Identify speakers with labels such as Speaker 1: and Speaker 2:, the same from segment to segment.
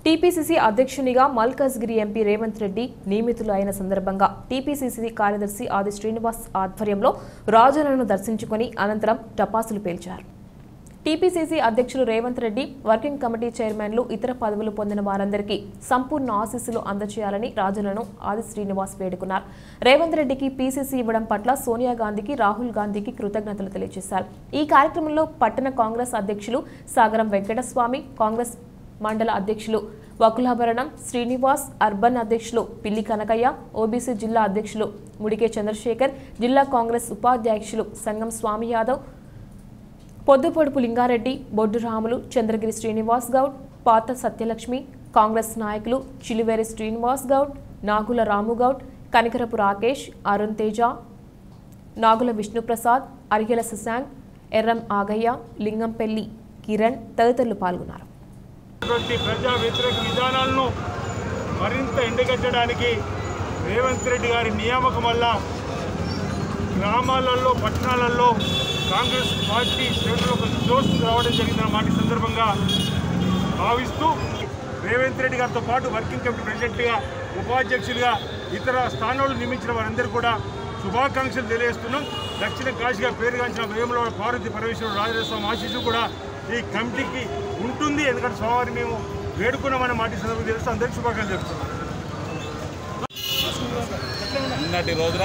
Speaker 1: TPCC అధ్యక్షునిగా Malkajgiri MP Revanth Reddy నియమితులు అయిన సందర్భంగా టీపీసీసీ కార్యదర్శి ఆది శ్రీనివాస్ ఆధ్వర్యంలో రాజులను దర్శించుకొని అనంతరం టపాసులు పేల్చారు టీపీసీసీ అధ్యక్షులు రేవంత్ రెడ్డి వర్కింగ్ కమిటీ చైర్మన్లు ఇతర పదవులు పొందిన వారందరికీ సంపూర్ణ ఆశీస్సులు అందజేయాలని రాజులను ఆది శ్రీనివాస్ వేడుకున్నారు రేవంత్ రెడ్డికి పీసీసీ ఇవ్వడం పట్ల సోనియా గాంధీకి రాహుల్ గాంధీకి కృతజ్ఞతలు తెలియజేశారు ఈ కార్యక్రమంలో పట్టణ కాంగ్రెస్ అధ్యక్షులు సాగరం వెంకటస్వామి కాంగ్రెస్ మండల అధ్యక్షులు వకులాభరణం శ్రీనివాస్ అర్బన్ అధ్యక్షులు పిల్లి కనకయ్య ఓబీసీ జిల్లా అధ్యక్షులు ముడికే చంద్రశేఖర్ జిల్లా కాంగ్రెస్ ఉపాధ్యక్షులు సంగం స్వామి యాదవ్ పొద్దుపొడుపు లింగారెడ్డి బొడ్డు రాములు చంద్రగిరి శ్రీనివాస్ గౌడ్ పాత సత్యలక్ష్మి కాంగ్రెస్ నాయకులు చిలివేరి శ్రీనివాస్ గౌడ్ నాగుల రాముగౌడ్ కనికరపు రాకేష్ అరుణ్ తేజ నాగుల విష్ణుప్రసాద్ అరిగెల శశాంక్ ఎర్రం ఆగయ్య లింగంపల్లి కిరణ్ తదితరులు పాల్గొన్నారు
Speaker 2: అటువంటి ప్రజా వ్యతిరేక విధానాలను మరింత ఎండగట్టడానికి రేవంత్ రెడ్డి గారి నియామకం వల్ల గ్రామాలలో పట్టణాలలో కాంగ్రెస్ పార్టీ శ్రేణులు ఒక జోష్ రావడం జరిగిందన్న మాట ఈ సందర్భంగా భావిస్తూ రేవంత్ రెడ్డి గారితో పాటు వర్కింగ్ కమిటీ ప్రెసిడెంట్గా ఉపాధ్యక్షులుగా ఇతర స్థానాలు నియమించిన వారందరూ కూడా శుభాకాంక్షలు తెలియజేస్తున్నాం దక్షిణ కాశీగా పేరుగాంచిన వేములో పార్వతి పరమేశ్వర రాజస్వామి ఆశీస్సు కూడా ఈ కమిటీకి ఉంటుంది ఎందుకంటే స్వామివారి మేము వేడుకున్నామన్న మాట ఈ సందర్భంగా తెలుస్తూ అందరికీ శుభాకాంక్షలు చెప్తున్నాం
Speaker 3: నిన్నటి రోజున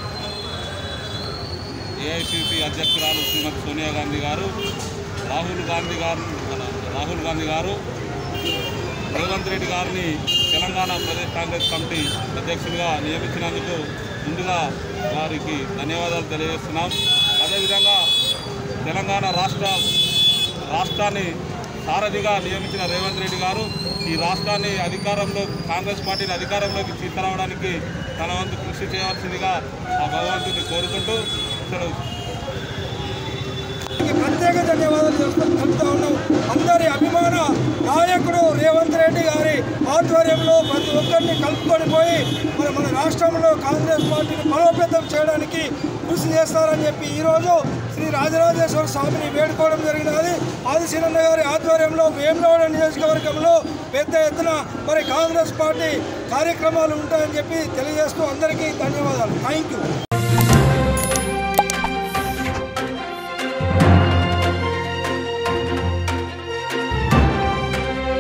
Speaker 3: ఏఐసిసి అధ్యక్షురాలు శ్రీమతి సోనియా గాంధీ గారు రాహుల్ గాంధీ గారు మన రాహుల్ గాంధీ గారు రేవంత్ రెడ్డి గారిని తెలంగాణ ప్రదేశ్ కాంగ్రెస్ కమిటీ అధ్యక్షునిగా నియమించినందుకు ముందుగా వారికి ధన్యవాదాలు తెలియజేస్తున్నాం అదేవిధంగా తెలంగాణ రాష్ట్ర రాష్ట్రాన్ని సారథిగా నియమించిన రేవంత్ రెడ్డి గారు ఈ రాష్ట్రాన్ని అధికారంలో కాంగ్రెస్ పార్టీని అధికారంలోకి తీసుకురావడానికి తన వంతు కృషి చేయవలసిందిగా ఆ భగవంతుని కోరుకుంటూ సెలవు
Speaker 4: ఈ ప్రత్యేక ధన్యవాదాలు తెలుపుతూ తెలుపుతా ఉన్నాం అందరి అభిమాన నాయకుడు రేవంత్ రెడ్డి గారి ఆధ్వర్యంలో ప్రతి ఒక్కరిని కలుపుకొని పోయి మరి మన రాష్ట్రంలో కాంగ్రెస్ పార్టీని బలోపేతం చేయడానికి కృషి చేస్తారని చెప్పి ఈరోజు శ్రీ రాజరాజేశ్వర స్వామిని వేడుకోవడం జరిగినది ఆదిశీనన్న గారి ఆధ్వర్యంలో వేములవాడ నియోజకవర్గంలో పెద్ద ఎత్తున మరి కాంగ్రెస్ పార్టీ కార్యక్రమాలు ఉంటాయని చెప్పి తెలియజేస్తూ అందరికీ ధన్యవాదాలు థ్యాంక్ యూ